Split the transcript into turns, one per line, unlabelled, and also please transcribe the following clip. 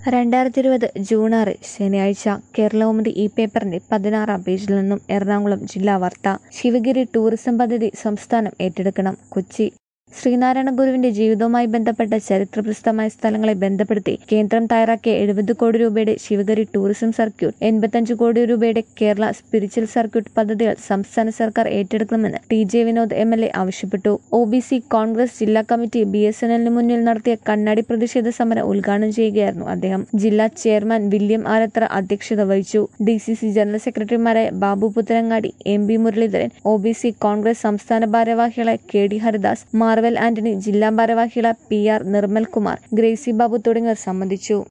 രണ്ടായിരത്തി ഇരുപത് ജൂൺ ആറ് ശനിയാഴ്ച കേരളകൗമുദി ഈ പേപ്പറിന്റെ പതിനാറാം പേജിൽ നിന്നും എറണാകുളം ജില്ലാ വാർത്ത ശിവഗിരി ടൂറിസം പദ്ധതി സംസ്ഥാനം ഏറ്റെടുക്കണം കൊച്ചി ശ്രീനാരായണ ഗുരുവിന്റെ ജീവിതവുമായി ബന്ധപ്പെട്ട ചരിത്രപ്രസിദ്ധമായ സ്ഥലങ്ങളെ ബന്ധപ്പെടുത്തി കേന്ദ്രം തയ്യാറാക്കിയ എഴുപത് കോടി രൂപയുടെ ശിവഗിരി ടൂറിസം സർക്യൂട്ട് എൺപത്തഞ്ച് കോടി രൂപയുടെ കേരള സ്പിരിച്വൽ സർക്യൂട്ട് പദ്ധതികൾ സംസ്ഥാന സർക്കാർ ഏറ്റെടുക്കണമെന്ന് T J Vinod M L A ആവശ്യപ്പെട്ടു ഒ ബി സി കോൺഗ്രസ് ജില്ലാ കമ്മിറ്റി ബി എസ് എൻ എല്ലിന് മുന്നിൽ നടത്തിയ കണ്ണാടി പ്രതിഷേധ സമരം ഉദ്ഘാടനം ചെയ്യുകയായിരുന്നു അദ്ദേഹം ജില്ലാ ചെയർമാൻ വില്യം ആലത്ര അധ്യക്ഷത വഹിച്ചു ഡി സി സി ജനറൽ സെക്രട്ടറിമാരായ Babu Putharangadi M B Muraleedharan O B C Congress സംസ്ഥാന ഭാരവാഹികളായ കെ ഡി ഹരിദാസ് മാർവൽ ആന്റണി ജില്ലാ ഭാരവാഹികളായ പി ആർ നിർമ്മൽ കുമാർ ഗ്രേസി ബാബു തുടങ്ങിയവർ സംബന്ധിച്ചു